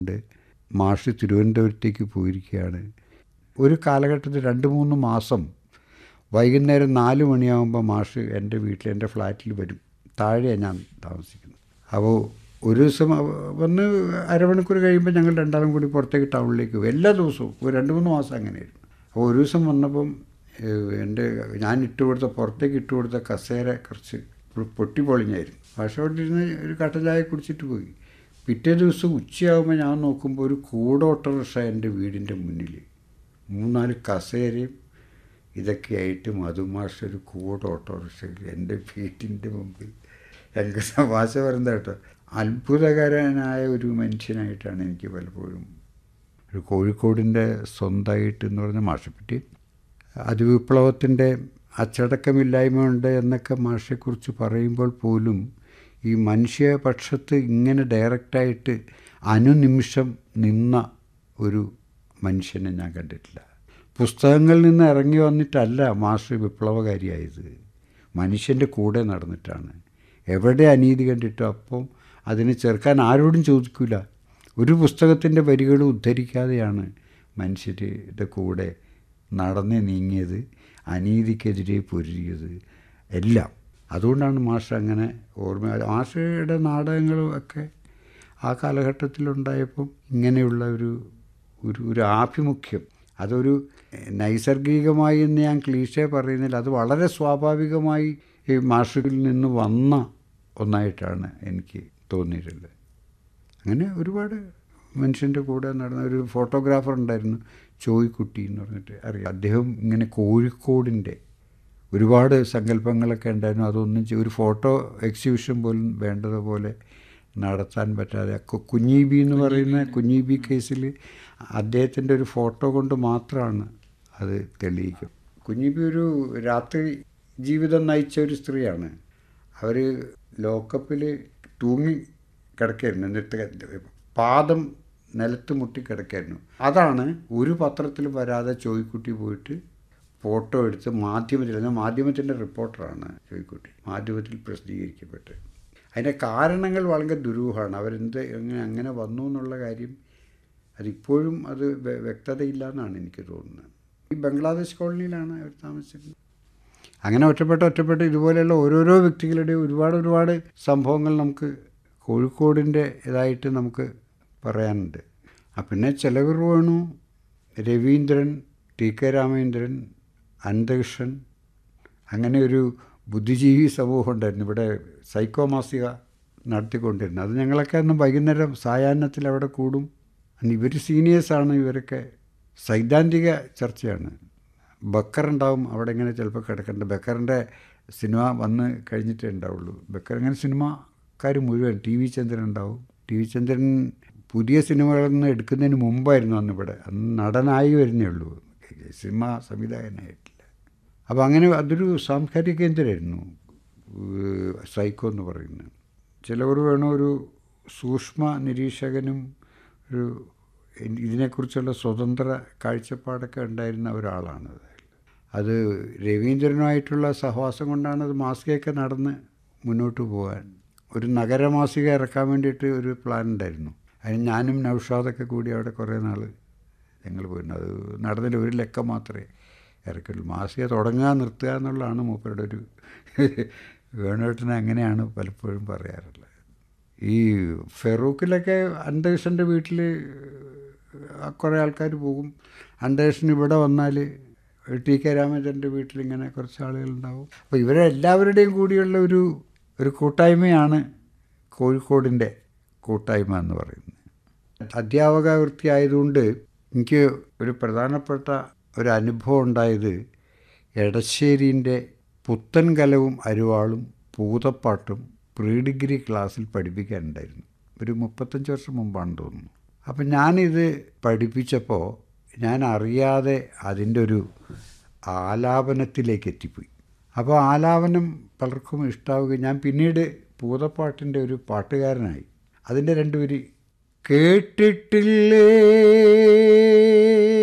ഉണ്ട് മാഷ് തിരുവനന്തപുരത്തേക്ക് പോയിരിക്കുകയാണ് ഒരു കാലഘട്ടത്തിൽ രണ്ട് മൂന്ന് മാസം വൈകുന്നേരം നാല് മണിയാകുമ്പോൾ മാഷ് എൻ്റെ വീട്ടിൽ എൻ്റെ ഫ്ലാറ്റിൽ വരും താഴെയാണ് ഞാൻ താമസിക്കുന്നത് അപ്പോൾ ഒരു ദിവസം അവ- വന്ന് അരമണിക്കൂർ കഴിയുമ്പോൾ ഞങ്ങൾ രണ്ടാളും കൂടി പുറത്തേക്ക് ടൗണിലേക്ക് പോകും എല്ലാ ദിവസവും ഒരു രണ്ട് മൂന്ന് മാസം അങ്ങനെയായിരുന്നു അപ്പോൾ ഒരു ദിവസം വന്നപ്പം ഏഹ്, എൻ്റെ ഞാൻ ഇട്ട് കൊടുത്ത പുറത്തേക്ക് ഇട്ട് കൊടുത്ത കസേര കുറച്ച് പൊ- പൊട്ടിപ്പൊളിഞ്ഞായിരുന്നു പക്ഷേ അവിടെ ഇരുന്ന് ഒരു കട്ട ചായ കുടിച്ചിട്ട് പോയി പിറ്റേ ദിവസം ഉച്ചയാകുമ്പോൾ ഞാൻ നോക്കുമ്പോൾ ഒരു കൂട ഓട്ടോറിക്ഷ എൻ്റെ വീടിൻ്റെ മുന്നിൽ മൂന്നാല് കസേരയും ഇതൊക്കെയായിട്ട് മധുമാഷ ഒരു കൂട ഓട്ടോറിക്ഷയിൽ എൻ്റെ വീട്ടിൻ്റെ മുമ്പിൽ എനിക്ക് തമാശ പറയുന്നത് കേട്ടോ അത്ഭുതകരനായ ഒരു മനുഷ്യനായിട്ടാണ് എനിക്ക് പലപ്പോഴും ഒരു കോഴിക്കോടിൻ്റെ സ്വന്തമായിട്ട് എന്ന് പറഞ്ഞ മാഷെപ്പറ്റി അതിവിപ്ലവത്തിൻ്റെ അച്ചടക്കമില്ലായ്മ ഉണ്ട് എന്നൊക്കെ മാഷെക്കുറിച്ച് പറയുമ്പോൾ പോലും ഈ മനുഷ്യപക്ഷത്ത് ഇങ്ങനെ ഡയറക്റ്റായിട്ട് അനുനിമിഷം നിന്ന ഒരു മനുഷ്യനെ ഞാൻ കണ്ടിട്ടില്ല പുസ്തകങ്ങളിൽ നിന്ന് ഇറങ്ങി വന്നിട്ടല്ല മാഷ് വിപ്ലവകാരിയായത് മനുഷ്യൻ്റെ കൂടെ നടന്നിട്ടാണ് എവിടെ അനീതി കണ്ടിട്ടോ അപ്പം അതിനെ ചെറുക്കാൻ ആരോടും ചോദിക്കില്ല ഒരു പുസ്തകത്തിൻ്റെ വരികൾ ഉദ്ധരിക്കാതെയാണ് മനുഷ്യരുടെ കൂടെ നടന്ന് നീങ്ങിയത് അനീതിക്കെതിരെ പൊരുതിയത് എല്ലാം അതുകൊണ്ടാണ് മാഷ് അങ്ങനെ ഓർമ്മ മാഷയുടെ നാടകങ്ങളും ഒക്കെ ആ കാലഘട്ടത്തിലുണ്ടായപ്പം ഇങ്ങനെയുള്ള ഒരു ഒരു ഒരു ആഭിമുഖ്യം അതൊരു നൈസർഗികമായി എന്ന് ഞാൻ ക്ലീശേ പറയുന്നില്ല അത് വളരെ സ്വാഭാവികമായി ഈ മാഷുകളിൽ നിന്ന് വന്ന ഒന്നായിട്ടാണ് എനിക്ക് തോന്നിയിട്ടുള്ളത് അങ്ങനെ ഒരുപാട് മനുഷ്യൻ്റെ കൂടെ നടന്ന ഒരു ഫോട്ടോഗ്രാഫർ ഉണ്ടായിരുന്നു ചോയ്ക്കുട്ടി എന്ന് പറഞ്ഞിട്ട് അറിയാം അദ്ദേഹം ഇങ്ങനെ കോഴിക്കോടിൻ്റെ ഒരുപാട് സങ്കല്പങ്ങളൊക്കെ ഉണ്ടായിരുന്നു അതൊന്നും ചെയ്യ- ഒരു ഫോട്ടോ എക്സിബിഷൻ പോലും വേണ്ടതുപോലെ നടത്താൻ പറ്റാതെ കു- കുഞ്ഞീബി എന്ന് പറയുന്ന കുഞ്ഞീബി കേസിൽ അദ്ദേഹത്തിൻ്റെ ഒരു ഫോട്ടോ കൊണ്ട് മാത്രമാണ് അത് തെളിയിക്കും കുഞ്ഞീബി ഒരു രാത്രി ജീവിതം നയിച്ച ഒരു സ്ത്രീയാണ് അവർ ലോക്കപ്പിൽ തൂങ്ങി കിടക്കായിരുന്നു എന്നിട്ട് പാദം നിലത്ത് മുട്ടി കിടക്കായിരുന്നു അതാണ് ഒരു പത്രത്തിലും വരാതെ ചോയ്ക്കുട്ടി പോയിട്ട് ഫോട്ടോ എടുത്ത് മാധ്യമത്തിൽ എന്നാൽ മാധ്യമത്തിൻ്റെ റിപ്പോർട്ടറാണ് ചോയ്ക്കുട്ടി മാധ്യമത്തിൽ പ്രസിദ്ധീകരിക്കപ്പെട്ട് അതിൻ്റെ കാരണങ്ങൾ വളരെ ദുരൂഹമാണ് അവരെന്ത് എങ്ങനെ അങ്ങനെ വന്നു എന്നുള്ള കാര്യം അതിപ്പോഴും അത് വ്യ- വ്യക്തതയില്ല എന്നാണ് എനിക്ക് തോന്നുന്നത് ഈ ബംഗ്ലാദേശ് കോളനിയിലാണ് അവർ താമസിച്ചിരുന്നത് അങ്ങനെ ഒറ്റപ്പെട്ട് ഒറ്റപ്പെട്ട് ഇതുപോലെയുള്ള ഓരോരോ വ്യക്തികളുടെയും ഒരുപാട് ഒരുപാട് സംഭവങ്ങൾ നമുക്ക് കോഴിക്കോടിൻ്റെ ഇതായിട്ട് നമുക്ക് പറയാനുണ്ട് ആ പിന്നെ ചെലവർ വേണു രവീന്ദ്രൻ ടി കെ രാമേന്ദ്രൻ അനന്തകൃഷ്ണൻ അങ്ങനെ ഒരു ബുദ്ധിജീവി സമൂഹം ഉണ്ടായിരുന്നു ഇവിടെ സൈക്കോ മാസിക നടത്തിക്കൊണ്ടിരുന്നത് അത് ഞങ്ങളൊക്കെ അന്ന് വൈകുന്നേരം സായാഹ്നത്തിൽ അവിടെ കൂടും അന്ന് ഇവർ സീനിയേഴ്സാണ് ഇവരൊക്കെ സൈദ്ധാന്തിക ചർച്ചയാണ് ബക്കർ ഉണ്ടാവും അവിടെ ഇങ്ങനെ ചിലപ്പോൾ കിടക്കേണ്ട ബക്കറിൻ്റെ സിനിമ വന്ന് കഴിഞ്ഞിട്ടേ ഉണ്ടാവുള്ളൂ ബക്കർ ഇങ്ങനെ സിനിമക്കാർ മുഴുവൻ ടി വി ചന്ദ്രൻ ഉണ്ടാവും ടി വി ചന്ദ്രൻ പുതിയ സിനിമകളൊന്നും എടുക്കുന്നതിന് മുമ്പായിരുന്നു അന്ന് ഇവിടെ അന്ന് നടനായി വരുന്നേ ഉള്ളൂ സിനിമ സംവിധായകനായിട്ടില്ല അപ്പോൾ അങ്ങനെ അതൊരു സാംസ്കാരിക കേന്ദ്രമായിരുന്നു ഏഹ് സൈക്കോ എന്ന് പറയുന്നത് ചിലവർ വേണം ഒരു സൂക്ഷ്മ നിരീക്ഷകനും ഒരു ഇതിനെക്കുറിച്ചുള്ള സ്വതന്ത്ര കാഴ്ചപ്പാടൊക്കെ ഉണ്ടായിരുന്ന ഒരാളാണ് അത് രവീന്ദ്രനുമായിട്ടുള്ള സഹവാസം കൊണ്ടാണ് അത് മാസികയൊക്കെ നടന്ന് മുന്നോട്ട് പോകാൻ ഒരു നഗരമാസിക ഇറക്കാൻ വേണ്ടിയിട്ട് ഒരു പ്ലാൻ ഉണ്ടായിരുന്നു അതിന് ഞാനും നൗഷാദൊക്കെ കൂടി അവിടെ കുറേ നാൾ ഞങ്ങൾ പോയിരുന്നു അത് നടന്നില്ല ഒരു ലക്കം മാത്രമേ ഇറക്കുള്ളൂ മാസിക തുടങ്ങുക നിർത്തുക എന്നുള്ളതാണ് മൂപ്പരുടെ ഒരു വേണുവേട്ടനെ അങ്ങനെയാണ് പലപ്പോഴും പറയാറുള്ളത് ഈ ഫെറൂഖിലൊക്കെ അന്തരീക്ഷൻ്റെ വീട്ടിൽ കുറേ ആൾക്കാർ പോകും അന്തരീക്ഷൻ ഇവിടെ വന്നാൽ ടി കെ രാമചന്ദ്രൻ്റെ വീട്ടിൽ ഇങ്ങനെ കുറച്ച് ആളുകളുണ്ടാവും അപ്പോൾ ഇവരെ എല്ലാവരുടെയും കൂടിയുള്ള ഒരു ഒരു കൂട്ടായ്മയാണ് കോഴിക്കോടിൻ്റെ കൂട്ടായ്മ എന്ന് പറയുന്നത് അധ്യാപക വൃത്തി ആയതുകൊണ്ട് എനിക്ക് ഒരു പ്രധാനപ്പെട്ട ഒരു അനുഭവം ഉണ്ടായത് എടശ്ശേരിൻ്റെ പുത്തൻ കലവും അരുവാളും പൂതപ്പാട്ടും പ്രീ ഡിഗ്രി ക്ലാസ്സിൽ പഠിപ്പിക്കാനുണ്ടായിരുന്നു ഒരു മുപ്പത്തഞ്ച് വർഷം മുമ്പാണെന്ന് തോന്നുന്നു അപ്പം ഞാനിത് പഠിപ്പിച്ചപ്പോൾ ഞാൻ അറിയാതെ അതിൻ്റെ ഒരു ആലാപനത്തിലേക്ക് എത്തിപ്പോയി അപ്പോൾ ആലാപനം പലർക്കും ഇഷ്ടാവുകയും ഞാൻ പിന്നീട് പൂതപ്പാട്ടിൻ്റെ ഒരു പാട്ടുകാരനായി അതിൻ്റെ രണ്ടുപേര് കേട്ടിട്ടില്ലേ